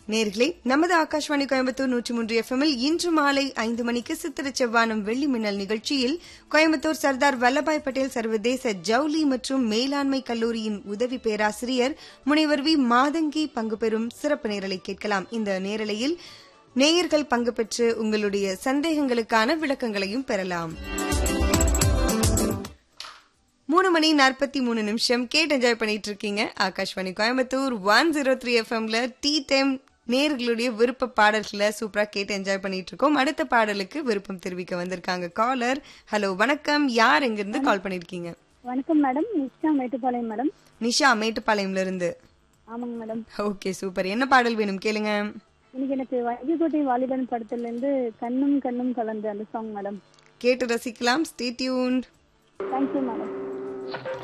நேர்களே நமது ஆகாஷ்வாணி கோயம்புத்தூர் நூற்றி மூன்று எஃப்எம்மில் இன்று மாலை ஐந்து மணிக்கு சித்திர செவ்வானம் வெள்ளி மின்னல் நிகழ்ச்சியில் கோயம்புத்தூர் சர்தார் வல்லபாய் பட்டேல் சர்வதேச ஜவுளி மற்றும் மேலாண்மை கல்லூரியின் உதவி பேராசிரியர் முனைவர் வி மாதங்கி பங்கு பெறும் சிறப்பு நேரலை கேட்கலாம் இந்த நேரலையில் நேயர்கள் பங்கு பெற்று உங்களுடைய சந்தேகங்களுக்கான விளக்கங்களையும் பெறலாம் மூணு மணி நாற்பத்தி மூணு நிமிஷம் கேட்டு என்ஜாய் பண்ணிட்டு இருக்கீங்க Akashvani Coimbatore one zero three எஃப்எம்ல டீ டைம் நேர்களுடைய விருப்ப பாடல்களை சூப்பரா கேட்டு என்ஜாய் பண்ணிட்டு இருக்கோம் அடுத்த பாடலுக்கு விருப்பம் தெரிவிக்க வந்திருக்காங்க காலர் ஹலோ வணக்கம் யார் எங்க இருந்து கால் பண்ணிருக்கீங்க வணக்கம் மேடம் நிஷா மேட்டுப்பாளையம் மேடம் நிஷா மேட்டுப்பாளையம்ல இருந்து ஆமாங்க மேடம் ஓகே சூப்பர் என்ன பாடல் வேணும் கேளுங்க இன்னைக்கு எனக்கு வயதுகோட்டை வாலிபன் படத்துல இருந்து கண்ணும் கண்ணும் கலந்து அந்த சாங் மேடம் கேட்டு ரசிக்கலாம் ஸ்டே டியூன்ட் தேங்க்யூ மேடம்